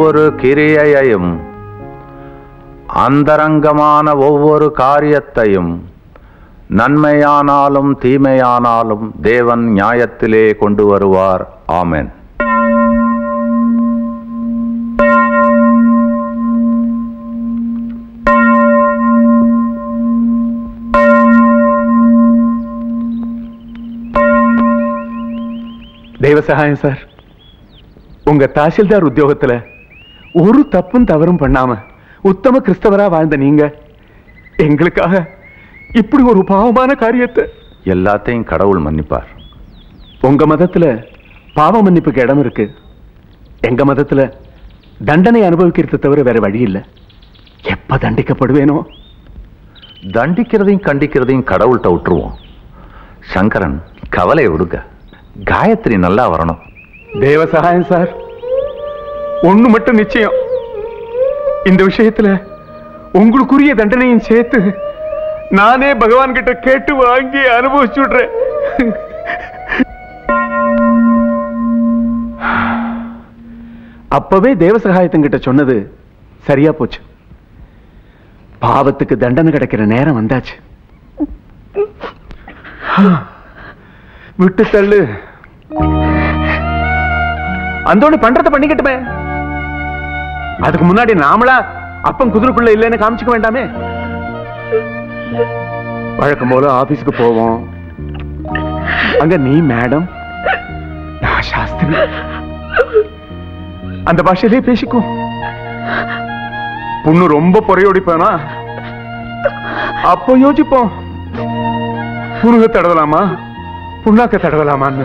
ஒவ்வொரு கிரியையையும் அந்தரங்கமான ஒவ்வொரு காரியத்தையும் நன்மையானாலும் தீமையானாலும் தேவன் நியாயத்திலே கொண்டு வருவார் ஆமென் தெய்வ சகாயம் சார் உங்க தாசில்தார் உத்தியோகத்துல ஒரு தப்பும் தவறும் பண்ணாம உத்தம கிறிஸ்தவரா வாழ்ந்த நீங்க எங்களுக்காக இப்படி ஒரு பாவமான காரியத்தை எல்லாத்தையும் கடவுள் மன்னிப்பார் உங்க மதத்துல பாவ மன்னிப்புக்கு இடம் இருக்கு எங்க மதத்துல தண்டனை அனுபவிக்கிறது தவிர வேற வழி இல்ல எப்ப தண்டிக்கப்படுவேனோ தண்டிக்கிறதையும் கண்டிக்கிறதையும் கடவுள்கிட்ட விட்டுருவோம் சங்கரன் கவலையை விடுங்க காயத்ரி நல்லா வரணும் தேவ சகாயம் சார் ஒண்ணு மட்டும் நிச்சயம் இந்த விஷயத்துல உங்களுக்குரிய தண்டனையும் சேர்த்து நானே பகவான் கிட்ட கேட்டு வாங்கி அனுபவிச்சு விடுறேன் அப்பவே தேவ சகாயத்தங்கிட்ட சொன்னது சரியா போச்சு பாவத்துக்கு தண்டனை கிடைக்கிற நேரம் வந்தாச்சு விட்டு தள்ளு அந்தோணி பண்றத பண்ணிக்கட்டுமே அதுக்கு முன்னாடி நாமளா அப்பன் குதிரைக்குள்ள இல்லைன்னு காமிச்சுக்க வேண்டாமே வழக்கம் போல ஆபீஸ்க்கு போவோம் அங்க நீ மேடம் நான் சாஸ்திரி அந்த பாஷையிலே பேசிக்கும் பொண்ணு ரொம்ப பொறையோடிப்பானா அப்போ யோசிப்போம் புருக தடவலாமா புண்ணாக்க தடவலாமான்னு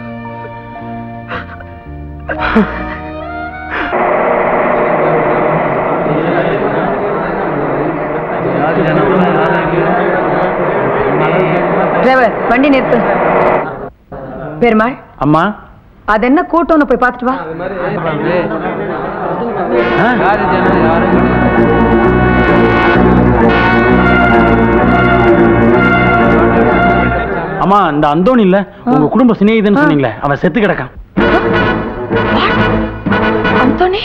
டிரைவர் வண்டி நிறுத்து பெருமாள் அம்மா அது என்ன கூட்டம்னு போய் பார்த்துட்டு வா அம்மா இந்த அந்தோணி இல்ல உங்க குடும்ப சிநேகிதன்னு சொன்னீங்களே அவன் செத்து கிடக்கான் அந்தோனி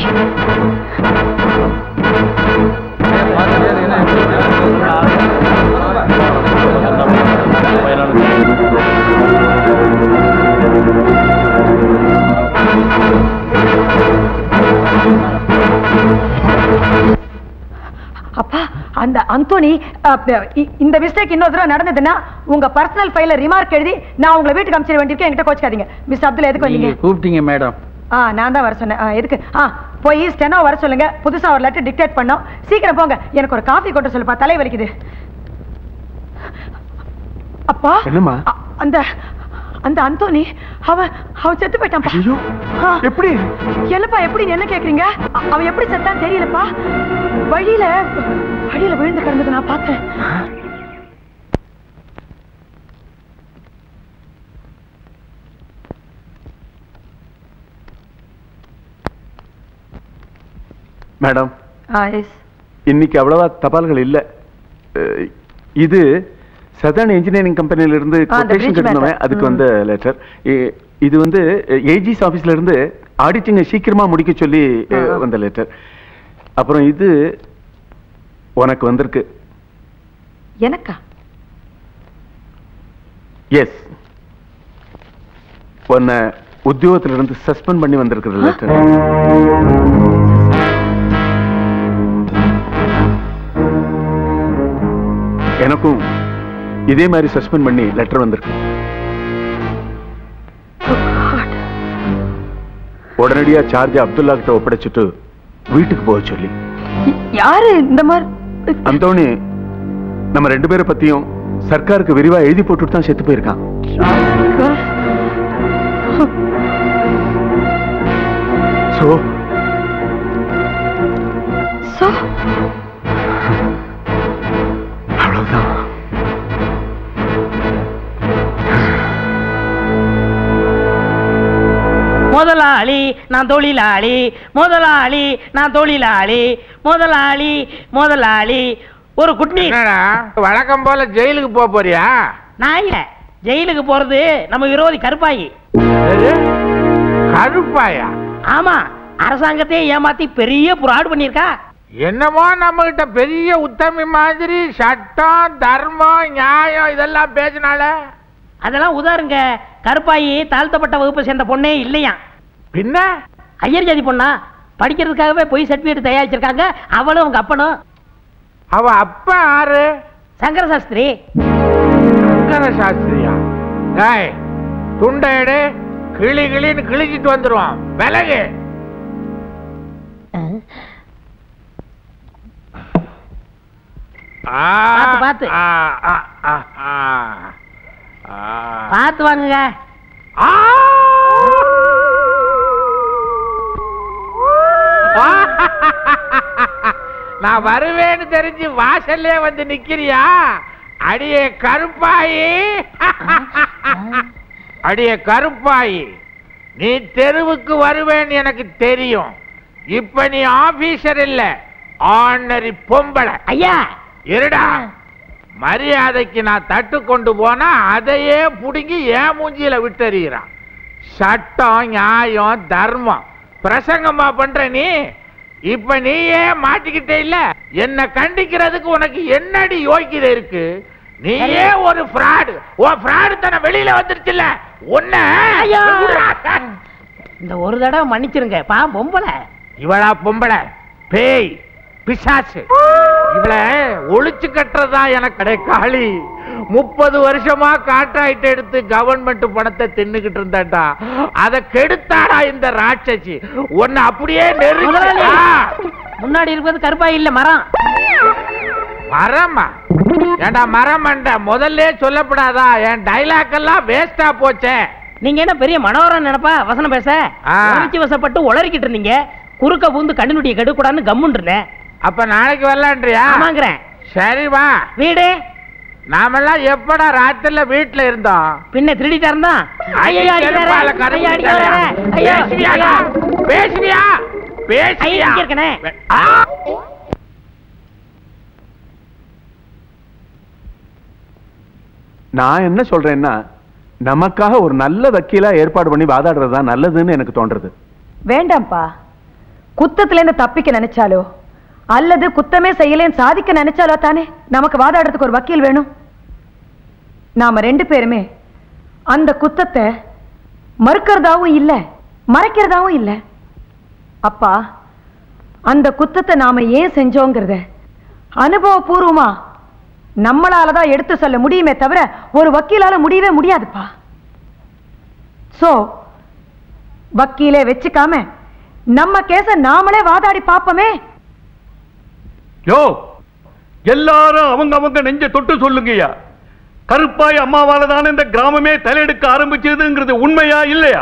அப்பா அந்த அந்தோனி அப்ப, இ- இந்த மிஸ்டேக் இன்னொரு தடவை நடந்ததுன்னா உங்க பர்சனல் ஃபைல ரிமார்க் எழுதி நான் உங்களை வீட்டுக்கு அனுப்பிச்சிட வேண்டியிருக்கேன் என்கிட்ட கோச்சிக்காதீங்க மிஸ் அப்துல் எதுக்கு நீங்க வந்தீங்க கூப்பிட்டீங்க மேடம் ஆ நான் தான் வர சொன்னேன் ஆ, எதுக்கு ஆ போய் ஸ்டெனோ வர சொல்லுங்க புதுசா ஒரு லெட்டர் டிக்டேட் பண்ணோம் சீக்கிரம் போங்க எனக்கு ஒரு காஃபி கொண்டு சொல்லுப்பா தலை வலிக்குது அப்பா என்னம்மா? அ- அந்த அந்த அந்தோனி அவன் அவன் செத்து போயிட்டான்ப்பா ஐயோ ஆ. எப்படி என்னப்பா எப்படி என்ன கேக்குறீங்க அ- அவன் எப்படி செத்தான் தெரியலப்பா வழியில வழியில விழுந்து கிடந்தது நான் பார்த்தேன் மேடம் ஆ எஸ் இன்னைக்கு அவ்வளவா தபால்கள் இல்ல அஹ், இது சதர்ன் இன்ஜினியரிங் கம்பெனில இருந்து ஆ, அந்த கொட்டேஷன் bridge கட்டணுமே matter. அதுக்கு ம். வந்த லெட்டர் இது வந்து ஏஜிஸ் ஆபீஸ்ல இருந்து ஆடிட்டிங்க சீக்கிரமா முடிக்க சொல்லி அஹ், ஆ. வந்த லெட்டர் அப்புறம் இது உனக்கு வந்திருக்கு எனக்கா எஸ் உன்னை உத்தியோகத்துல இருந்து சஸ்பெண்ட் பண்ணி வந்திருக்கிற லெட்டர் எனக்கும் இதே மாதிரி சஸ்பெண்ட் பண்ணி லெட்டர் வந்திருக்கு உடனடியா சார்ஜ் அப்துல்லா கிட்ட ஒப்படைச்சிட்டு வீட்டுக்கு போக சொல்லி யாரு இந்த மாதிரி அந்தோணி நம்ம ரெண்டு பேரை பத்தியும் சர்க்காருக்கு விரிவா எழுதி போட்டுட்டு தான் செத்து போயிருக்கான் சோ சோ அவ்வளவுதான் முதலாளி நான் தொழிலாளி முதலாளி நான் தொழிலாளி முதலாளி முதலாளி ஒரு குட்னி என்னடா வழக்கம் போல ஜெயிலுக்கு போக போறியா நான் இல்ல ஜெயிலுக்கு போறது நம்ம விரோதி கருப்பாயி எது? கருப்பாயா ஆமா அரசாங்கத்தையே ஏமாத்தி பெரிய புராடு பண்ணியிருக்கா என்னமோ நம்ம கிட்ட பெரிய உத்தமி மாதிரி சட்டம் தர்மம் நியாயம் இதெல்லாம் பேசினால அதெல்லாம் உதாருங்க கருப்பாயி தாழ்த்தப்பட்ட வகுப்பை சேர்ந்த பொண்ணே இல்லையா பின்ன ஐயர் ஜாதி பொண்ணா படிக்கிறதுக்காகவே போய் சர்டிபிகேட் தயாரிச்சிருக்காங்க அவளும் அவங்க அப்பனும் அவ அப்பா யாரு சங்கர சாஸ்திரி சங்கர சாஸ்திரியா டேய் துண்டை எடு கிளி கிளின்னு கிழிச்சிட்டு வந்துருவான் விலகு ஆ, பாத்து, பாத்து. ஆ, ஆ, ஆ, ஆ. ஆ. பார்த்து வாங்குங்க ஆ! நான் வருவேன்னு தெரிஞ்சு வாசல்லே வந்து நிக்கிறியா அடியே கருப்பாயி அடியே கருப்பாயி நீ தெருவுக்கு வருவேன்னு எனக்கு தெரியும் இப்ப நீ ஆபீசர் இல்ல ஆர்டினரி பொம்பளை ஐயா இருடா மரியாதைக்கு நான் தட்டு கொண்டு போனா அதையே புடுங்கி ஏன் மூஞ்சியில விட்டறிகிறான் சட்டம் நியாயம் தர்மம் பிரசங்கமா பண்ற நீ இப்ப நீயே மாட்டிக்கிட்டே இல்ல என்ன கண்டிக்கிறதுக்கு உனக்கு என்னடி யோகிதை இருக்கு நீயே ஒரு ஃப்ராடு ஓ ஃப்ராடு தன வெளியில வந்துருச்சுல்ல உன்ன ஐயோ! இந்த ஒரு தடவை மன்னிச்சிருங்க பா பொம்பளை இவளா பொம்பளை பேய் பிசாசு இவள ஒளிச்சு கட்டுறதா எனக்கு அடே காளி முப்பது வருஷமா கான்ட்ராக்ட் எடுத்து கவர்மெண்ட் பணத்தை தின்னுகிட்டு இருந்தாடா அத கெடுத்தாடா இந்த ராட்சசி உன்னை அப்படியே முதலாளி, நெருங்கி முன்னாடி இருப்பது கருப்பாய் இல்ல மரம் மரமா ஏண்டா மரமண்ட முதல்ல சொல்லப்படாதா என் டைலாக் எல்லாம் வேஸ்டா போச்சே நீங்க என்ன பெரிய மனோரம் நினைப்பா வசனம் பேச ஆ. உணர்ச்சி வசப்பட்டு உளறிக்கிட்டு இருந்தீங்க குறுக்க பூந்து கண்ணுனுடைய கெடுக்கூடாதுன்னு கம்முன்னு இருந்தேன் அப்ப நாளைக்கு வரலான்றியா ஆமாங்கிறேன் சரி வா வீடு நாமெல்லாம் எப்படா ராத்திரில வீட்டுல இருந்தோம் பின்ன திருடிட்டா இருந்தா ஐயா செருப்பால கரும்பு தலையா. பேசுவியாடா? பேசுவியா பேசுவியா ஐயா, இங்க இருக்கனே. ஆ! நான் என்ன சொல்றேன்னா நமக்காக ஒரு நல்ல வக்கீலா ஏற்பாடு பண்ணி வாதாடுறது தான் நல்லதுன்னு எனக்கு தோன்றது வேண்டாம்ப்பா குத்தத்துல இருந்து தப்பிக்க நினைச்சாலோ அல்லது குத்தமே செய்யலேன்னு சாதிக்க நினைச்சாலோ தானே நமக்கு வாதாடுறதுக்கு ஒரு வக்கீல் வேணும் நாம ரெண்டு பேருமே அந்த குத்தத்தை மறுக்கிறதாவும் இல்ல மறைக்கிறதாவும் இல்ல அப்பா அந்த குத்தத்தை நாம ஏன் செஞ்சோங்கிறத அனுபவபூர்வமா நம்மளால தான் எடுத்து சொல்ல முடியுமே தவிர ஒரு வக்கீலால முடியவே முடியாதுப்பா சோ வக்கீலே வச்சுக்காம நம்ம கேஸ நாமளே வாதாடி பாப்போமே யோ எல்லாரும் அவங்க அவங்க நெஞ்ச தொட்டு சொல்லுங்கய்யா கருப்பாய் அம்மாவால தானே இந்த கிராமமே தலையெடுக்க ஆரம்பிச்சதுங்கிறது உண்மையா இல்லையா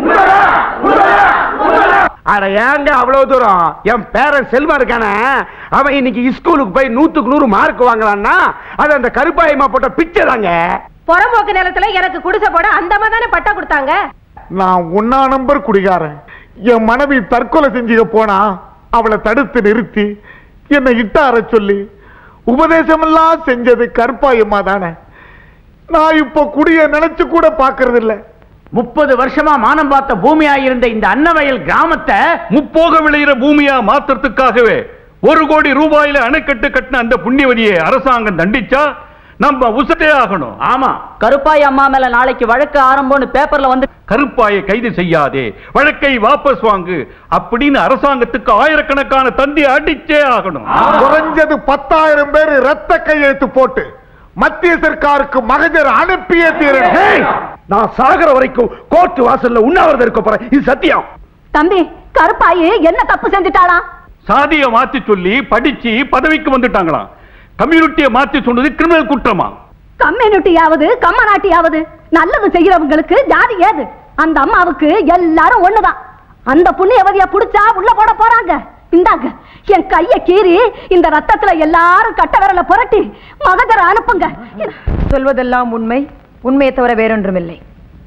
அட ஏங்க அவ்வளவு தூரம் என் பேரன் செல்வம் இருக்கானே அவன் இன்னைக்கு ஸ்கூலுக்கு போய் நூத்துக்கு நூறு மார்க் வாங்கலான்னா அது அந்த கருப்பாயமா போட்ட பிச்சை தாங்க புறம்போக்கு நிலத்துல எனக்கு குடிசை போட அந்தமா தானே பட்டா கொடுத்தாங்க நான் ஒன்னா நம்பர் குடிகாரன் என் மனைவி தற்கொலை செஞ்சுக்க போனா அவளை தடுத்து நிறுத்தி என்னை இட்டார சொல்லி உபதேசமெல்லாம் செஞ்சது கற்பாயம்மா தானே நான் இப்போ குடிய நினைச்சு கூட பாக்குறது இல்ல முப்பது வருஷமா மானம் பார்த்த பூமியா இருந்த இந்த அன்னவயல் கிராமத்தை முப்போக விளையிற பூமியா மாத்துறதுக்காகவே ஒரு கோடி ரூபாயில அணைக்கட்டு கட்டின அந்த புண்ணியவதியை அரசாங்கம் தண்டிச்சா நம்ம உசட்டே ஆகணும் ஆமா கருப்பாய் அம்மா மேல நாளைக்கு வழக்கு ஆரம்பம்னு பேப்பர்ல வந்து கருப்பாயை கைது செய்யாதே வழக்கை வாபஸ் வாங்கு அப்படின்னு அரசாங்கத்துக்கு ஆயிரக்கணக்கான தந்தி அடிச்சே ஆகணும் குறைஞ்சது பத்தாயிரம் பேர் ரத்த கையெழுத்து போட்டு மத்திய சர்க்காருக்கு மகஜர் அனுப்பியே தீரணும் நான் சாகர வரைக்கும் கோர்ட் வாசல்ல உண்ணாவிரதம் இருக்க போறேன் இது சத்தியம் தம்பி கருப்பாயி என்ன தப்பு செஞ்சுட்டாளா சாதியை மாத்தி சொல்லி படிச்சு பதவிக்கு வந்துட்டாங்களாம் கம்யூனிட்டியை மாத்தி சொன்னது கிரிமினல் குற்றமா கம்யூனிட்டியாவது கம்மநாட்டியாவது நல்லது செய்யறவங்களுக்கு ஜாதி ஏது அந்த அம்மாவுக்கு எல்லாரும் ஒண்ணுதான் அந்த புண்ணியவதிய புடிச்சா உள்ள போட போறாங்க இந்தாங்க என் கைய கீறி இந்த ரத்தத்துல எல்லாரும் கட்ட விரல புரட்டி மகஜர அனுப்புங்க சொல்வதெல்லாம் உண்மை உண்மையை தவிர வேறொன்றுமில்லை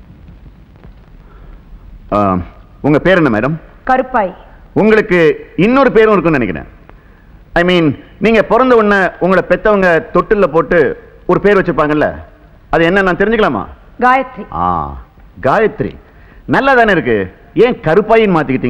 உங்க பேர் என்ன மேடம் கருப்பாய் உங்களுக்கு இன்னொரு பேரும் இருக்குன்னு நினைக்கிறேன் ஐ மீன் நீங்க பிறந்த உடனே உங்களை பெத்தவங்க தொட்டில்ல போட்டு ஒரு பேர் வச்சிருப்பாங்கல்ல அது என்ன நான் தெரிஞ்சுக்கலாமா காயத்ரி ஆ காயத்ரி நல்லா தானே இருக்கு ஏன் கருப்பாயின்னு மாத்திக்கிட்டீங்க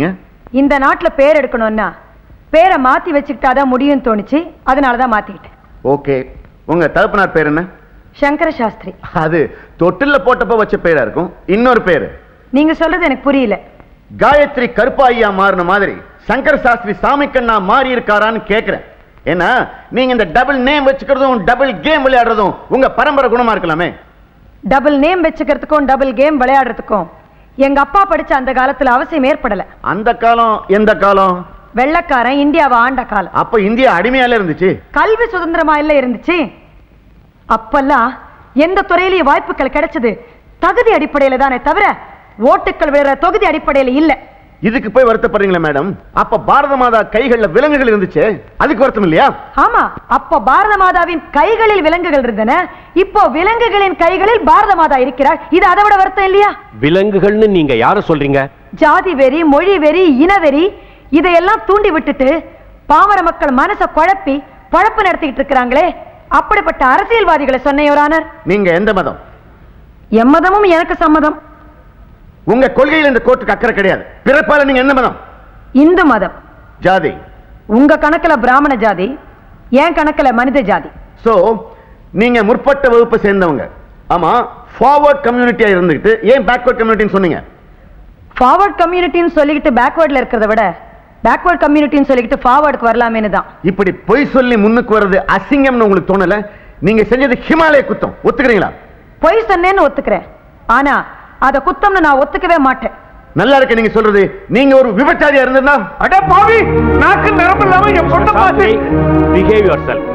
இந்த நாட்டுல பேர் எடுக்கணும்னா பேரை மாத்தி வச்சுக்கிட்டாதான் முடியும்னு தோணுச்சு அதனாலதான் மாத்திக்கிட்டேன் ஓகே உங்க தகப்பனார் பேர் என்ன சங்கர சாஸ்திரி அது தொட்டில்ல போட்டப்ப வச்ச பேரா இருக்கும் இன்னொரு பேரு நீங்க சொல்றது எனக்கு புரியல காயத்ரி கருப்பாய்யா மாறின மாதிரி சங்கர சாஸ்திரி சாமிக்கண்ணா மாறி இருக்காரான்னு கேக்குறேன் ஏன்னா நீங்க இந்த டபுள் நேம் வச்சுக்கிறதும் டபுள் கேம் விளையாடுறதும் உங்க பரம்பரை குணமா இருக்கலாமே டபுள் நேம் வச்சுக்கிறதுக்கும் டபுள் கேம் விளையாடுறதுக்கும் எங்க அப்பா படிச்ச அந்த காலத்துல அவசியம் ஏற்படல அந்த காலம் எந்த காலம் வெள்ளக்காரன் இந்தியாவை ஆண்ட காலம் அப்ப இந்தியா அடிமையால இருந்துச்சு கல்வி சுதந்திரமா இல்ல இருந்துச்சு அப்பெல்லாம் எந்த துறையிலயும் வாய்ப்புகள் கிடைச்சது தகுதி அடிப்படையில தானே தவிர ஓட்டுக்கள் விழுற தொகுதி அடிப்படையில இல்ல இதுக்கு போய் வருத்தப்படுறீங்களா மேடம் அப்ப பாரத மாதா கைகள்ல விலங்குகள் இருந்துச்சு அதுக்கு வருத்தம் இல்லையா ஆமா அப்ப பாரத மாதாவின் கைகளில் விலங்குகள் இருந்தன இப்போ விலங்குகளின் கைகளில் பாரத மாதா இருக்கிறார் இது அதை விட வருத்தம் இல்லையா விலங்குகள்னு நீங்க யார சொல்றீங்க ஜாதி வெறி மொழி வெறி இனவெறி இதையெல்லாம் தூண்டி விட்டுட்டு பாமர மக்கள் மனச குழப்பி பழப்பு நடத்திக்கிட்டு இருக்கிறாங்களே அப்படிப்பட்ட அரசியல்வாதிகளை சொன்னையோரானர் நீங்க எந்த மதம் எம்மதமும் எனக்கு சம்மதம் உங்க கொள்கையில் இந்த கோர்ட்டுக்கு அக்கறை கிடையாது பிறப்பால நீங்க எந்த மதம் இந்து மதம் ஜாதி உங்க கணக்குல பிராமண ஜாதி என் கணக்குல மனித ஜாதி சோ நீங்க முற்பட்ட வகுப்பை சேர்ந்தவங்க ஆமா ஃபார்வர்ட் கம்யூனிட்டியா இருந்துகிட்டு ஏன் பேக்வர்ட் கம்யூனிட்டின்னு சொன்னீங்க ஃபார்வர்ட் கம்யூனிட்டின்னு சொல்லிக்கிட்டு பேக்வேர்ட்ல இருக்கிறத விட பேக்வர்ட் கம்யூனிட்டின்னு சொல்லிக்கிட்டு ஃபார்வர்டுக்கு வரலாமேன்னு தான் இப்படி பொய் சொல்லி முன்னுக்கு வர்றது அசிங்கம்னு உங்களுக்கு தோணல நீங்க செஞ்சது ஹிமாலய குத்தம் ஒத்துக்கிறீங்களா பொய் சொன்னேன்னு ஒத்துக்கிறேன் ஆனா அத குத்தம்னு நான் ஒத்துக்கவே மாட்டேன் நல்லா இருக்கு நீங்க சொல்றது நீங்க ஒரு விபச்சாரியா இருந்திருந்தா அட பாவி நாக்கு நிரம்ப இல்லாம என் சொந்த பாத்து பிஹேவ் யுவர் செல்ஃப்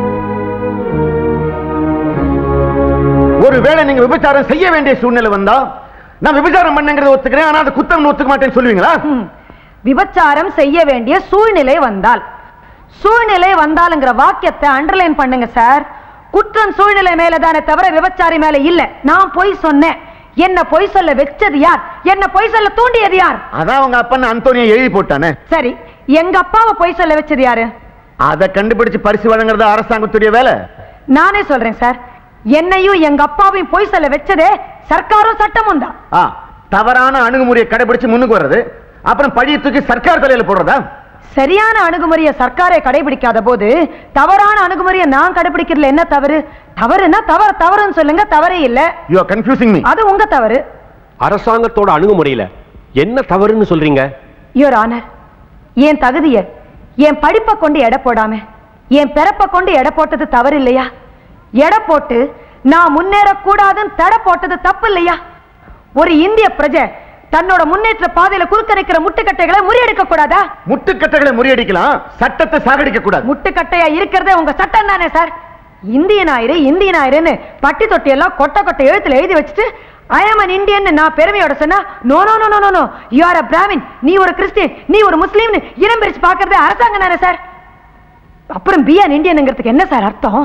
ஒருவேளை நீங்க விபச்சாரம் செய்ய வேண்டிய சூழ்நிலை வந்தா நான் விபச்சாரம் பண்ணங்கிறத ஒத்துக்கிறேன் ஆனா அது குத்தம்னு ஒத்துக்க மாட்டேன்னு சொல்லுவீங்களா ம். விபச்சாரம் செய்ய வேண்டிய சூழ்நிலை வந்தால் சூழ்நிலை வந்தாலுங்கிற வாக்கியத்தை அண்டர்லைன் பண்ணுங்க சார் குற்றம் சூழ்நிலை மேல தானே தவிர விபச்சாரி மேல இல்ல நான் பொய் சொன்னேன் என்ன பொய் சொல்ல வச்சது யார் என்ன பொய் சொல்ல தூண்டியது யார் அதான் உங்க அப்பா அந்தோனியா எழுதி போட்டானே சரி எங்க அப்பாவை பொய் சொல்ல வச்சது யாரு அதை கண்டுபிடிச்சு பரிசு வழங்குறது அரசாங்கத்துடைய வேலை நானே சொல்றேன் சார் என்னையும் எங்க அப்பாவையும் பொய் சொல்ல வச்சதே சர்க்காரும் சட்டமும் தான் ஆ தவறான அணுகுமுறையை கடைபிடிச்சு முன்னுக்கு வர்றது அப்புறம் பழிய தூக்கி சர்க்கார் தலையில போடுறதா சரியான அணுகுமுறையை சர்க்காரே கடைபிடிக்காத போது தவறான அணுகுமுறையை நான் கடைபிடிக்கிறதுல என்ன தவறு தவறுனா தவறு தவறுன்னு சொல்லுங்க தவறே இல்ல யூ ஆர் கன்ஃபியூசிங் மீ அது உங்க தவறு அரசாங்கத்தோட அணுகுமுறையில என்ன தவறுன்னு சொல்றீங்க யுவர் ஆனர் என் தகுதிய என் படிப்பை கொண்டு எடை போடாம என் பிறப்பை கொண்டு எடை போட்டது தவறு இல்லையா எடை போட்டு நான் முன்னேறக்கூடாதுன்னு தடை போட்டது தப்பு இல்லையா ஒரு இந்திய பிரஜை தன்னோட முன்னேற்ற பாதையில குறுக்கரைக்கிற முட்டுக்கட்டைகளை முறியடிக்க கூடாதா முட்டுக்கட்டைகளை முறியடிக்கலாம் சட்டத்தை சாகடிக்க கூடாது முட்டுக்கட்டையா இருக்கிறதே உங்க சட்டம் தானே சார் இந்தியன் ஆயிரு இந்தியன் ஆயிருன்னு பட்டி தொட்டி எல்லாம் கொட்டை கொட்டை எழுத்துல எழுதி வச்சுட்டு ஐ ஆம் அன் இந்தியன் நான் பெருமையோட சொன்னா no no no no no you are a Brahmin நீ ஒரு கிறிஸ்டியன் நீ ஒரு முஸ்லீம்னு இனம் பிரிச்சு பாக்குறது அரசாங்கம் தானே சார் அப்புறம் பி அன் இந்தியனுங்கிறதுக்கு என்ன சார் அர்த்தம்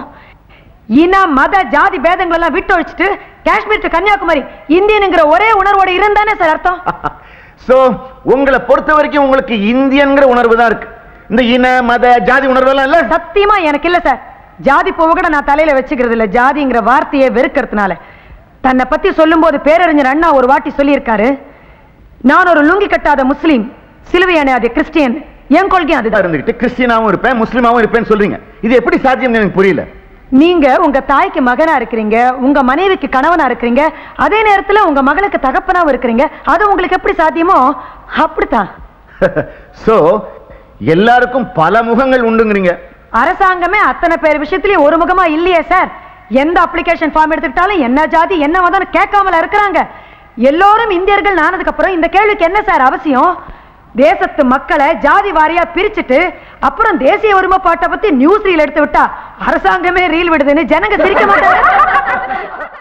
இன மத ஜாதி பேதங்கள் எல்லாம் விட்டு ஒழிச்சிட்டு காஷ்மீர் to கன்னியாகுமரி இந்தியனுங்கிற ஒரே உணர்வோட இருந்தானே சார் அர்த்தம் சோ உங்களை பொறுத்த வரைக்கும் உங்களுக்கு இந்தியன்கிற உணர்வு தான் இருக்கு இந்த இன மத ஜாதி உணர்வு எல்லாம் இல்ல சத்தியமா எனக்கு இல்ல சார் ஜாதி பூவை கூட நான் தலையில வச்சுக்கிறது இல்ல ஜாதிங்கிற வார்த்தையை வெறுக்கிறதுனால தன்னை பத்தி சொல்லும்போது பேரறிஞர் அண்ணா ஒரு வாட்டி சொல்லியிருக்காரு நான் ஒரு லுங்கி கட்டாத முஸ்லீம் சிலுவை அணையாத கிறிஸ்டியன் என் கொள்கை அதுதான் இருந்துகிட்டு கிறிஸ்டியனாவும் இருப்பேன் முஸ்லீமாவும் இருப்பேன்னு சொல்றீங்க இது எப்படி சாத்தியம் எனக்கு புரியல நீங்க உங்க தாய்க்கு மகனா இருக்கிறீங்க உங்க மனைவிக்கு கணவனா இருக்கிறீங்க அதே நேரத்துல உங்க மகளுக்கு தகப்பனாவும் இருக்கிறீங்க அது உங்களுக்கு எப்படி சாத்தியமோ அப்படித்தான் சோ எல்லாருக்கும் பல முகங்கள் உண்டுங்கிறீங்க அரசாங்கமே அத்தனை பேர் விஷயத்திலயும் ஒரு முகமா இல்லையே சார் எந்த அப்ளிகேஷன் ஃபார்ம் எடுத்துக்கிட்டாலும் என்ன ஜாதி என்ன மதம் கேட்காமல இருக்கிறாங்க எல்லோரும் இந்தியர்கள் நானதுக்கு அப்புறம் இந்த கேள்விக்கு என்ன சார் அவசியம் தேசத்து மக்களை ஜாதி வாரியா பிரிச்சுட்டு அப்புறம் தேசிய ஒருமைப்பாட்டை பத்தி நியூஸ் ரீல் எடுத்து விட்டா அரசாங்கமே ரீல் விடுதுன்னு ஜனங்க சிரிக்க மாட்டாங்க